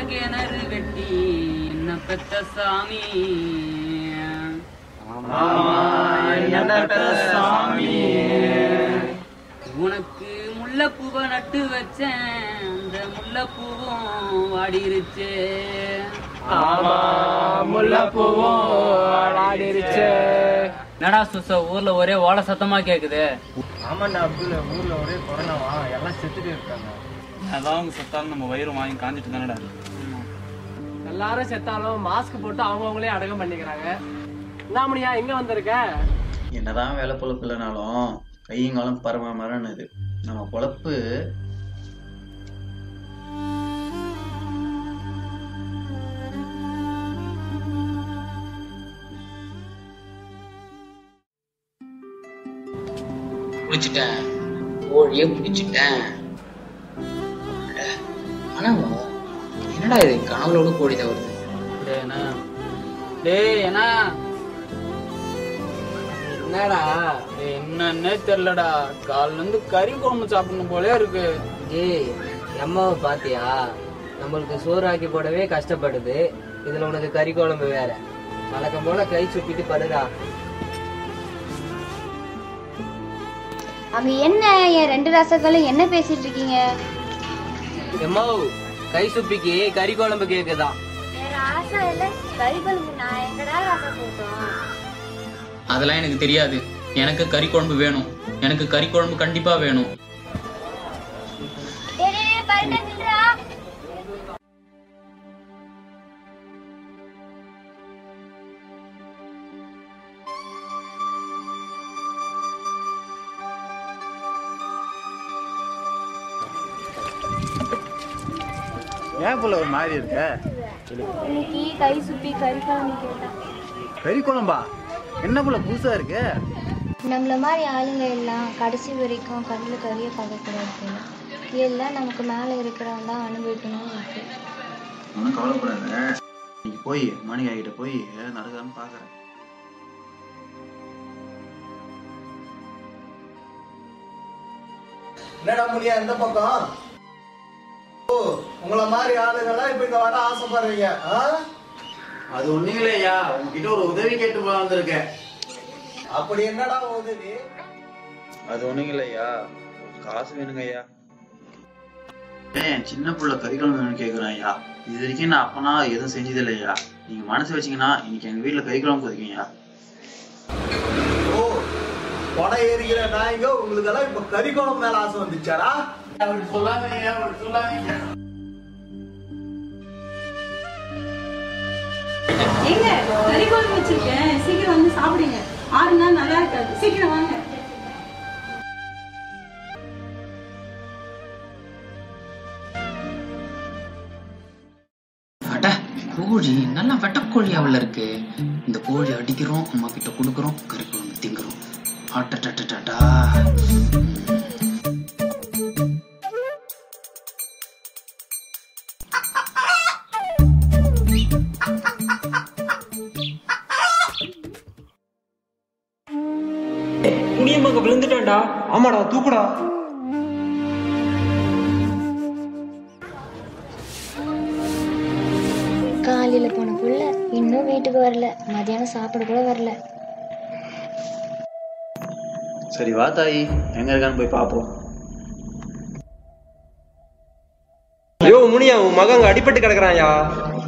கிணறு வெட்டி என்ன பெத்த சாமி உனக்கு முல்லைப்பூவை நட்டு வச்சேன் அந்த முல்லைப்பூவும் வாடிருச்சே என்னடா சுச ஊர்ல ஒரே ஓல சத்தமா கேக்குது ஆமாண்டா அப்துல் ஊர்ல ஒரே கொரோனாவா எல்லாம் செத்துட்டு இருக்காங்க அதான் அவங்க செத்தாலும் நம்ம வயிறு வாங்கி காஞ்சிட்டு தானடா எல்லாரும் செத்தாலும் மாஸ்க் போட்டு அவங்கவுங்களே அடக்கம் பண்ணிக்கிறாங்க நாமனியா எங்க வந்திருக்க என்னதான் வேலை பொழப்பு இல்லைனாலும் கையங்காலம் பரம மரணுது நம்ம பொழப்பு பிடிச்சிட்டேன் கோழியே பிடிச்சிட்டேன் அட, கனவா என்னடா இது கனவுலோட கோழி தான் வருது டேய் அண்ணா. டேய் அண்ணா என்னடா டேய், என்னன்னே தெரியலடா கால்ல இருந்து கறி குழம்பு சாப்பிடணும் போலே இருக்கு டேய் அம்மாவை பாத்தியா நம்மளுக்கு சோறாக்கி போடவே கஷ்டப்படுது இதுல உனக்கு கறி குழம்பு வேற வழக்கம் போல கை சுப்பிட்டு படுடா அங்க என்ன என் ரெண்டு ரசங்களும் என்ன பேசிட்டு இருக்கீங்க எம்மா கை சுப்பிக்கு கறி குழம்பு கேக்குதான் வேற ஆசை இல்ல கறி குழம்பு நான் எங்கடா ரசம் போட்டோம் அதெல்லாம் எனக்கு தெரியாது எனக்கு கறி குழம்பு வேணும் எனக்கு கறி குழம்பு கண்டிப்பா வேணும் ஏன் போல ஒரு மாதிரி இருக்க இன்னைக்கு கை சுப்பி கறி குழம்பு கேட்டான் கறி குழம்பா என்ன போல புதுசா இருக்கு நம்மள மாதிரி ஆளுங்க எல்லாம் கடைசி வரைக்கும் கண்ணில் கறியை பார்க்கக்கூடாது எல்லாம் நமக்கு மேலே இருக்கிறவங்க தான் அனுபவிக்கணும்னு இருக்கு ஒன்றும் கவலைப்படாத இன்னைக்கு போய் மணிகா கிட்ட போய் நடக்குதான்னு பாக்குறேன் என்னடா முடியா எந்த பக்கம் ஓ உங்கள மாதிரி ஆளுங்கெல்லாம் இப்ப இங்க வர ஆசைப்படுறீங்க ஆ? அது ஒண்ணும் இல்லையா உங்ககிட்ட ஒரு உதவி கேட்டு போல வந்திருக்கேன் அப்படி என்னடா உதவி அது ஒண்ணும் இல்லையா காசு வேணுங்க ஐயா ஏன் சின்ன புள்ள கறிக்குழம்பு வேணும்னு கேக்குறேன் ஐயா இது வரைக்கும் நான் அப்பனா எதுவும் செஞ்சது இல்லையா நீங்க மனசு வச்சீங்கன்னா இன்னைக்கு எங்க வீட்டுல கறிக்குழம்பு கொதிக்கீங்க ஓ கொடை ஏறிக்கிற நாய்ங்க உங்களுக்கு எல்லாம் இப்ப கறி குழம்பு மேல ஆசை வந்துச்சாடா அப்படி சொல்லாதீங்க அப்படி சொல்லாதீங்க ஏங்க கறி குழம்பு வச்சிருக்கேன் சீக்கிரம் வந்து சாப்பிடுங்க ஆறு நாள் நல்லா இருக்காது சீக்கிரம் வாங்க அட கோழி நல்லா வெட்டக்கோழி அவள இருக்கு இந்த கோழி அடிக்கிறோம் அம்மா கிட்ட கொடுக்குறோம் கறி குழம்பு திங்குறோம் அட்டட்டட்டட்டா முனியம்மாக்கு விழுந்துட்டான்டா ஆமாடா தூக்குடா காலையில் போன புள்ள இன்னும் வீட்டுக்கு வரல மதியானம் சாப்பிட கூட வரல சரி வா தாயி எங்க இருக்கான்னு போய் பாப்போம் ஐயோ முனியா உன் மகன் அங்க அடிபட்டு கிடக்குறான்யா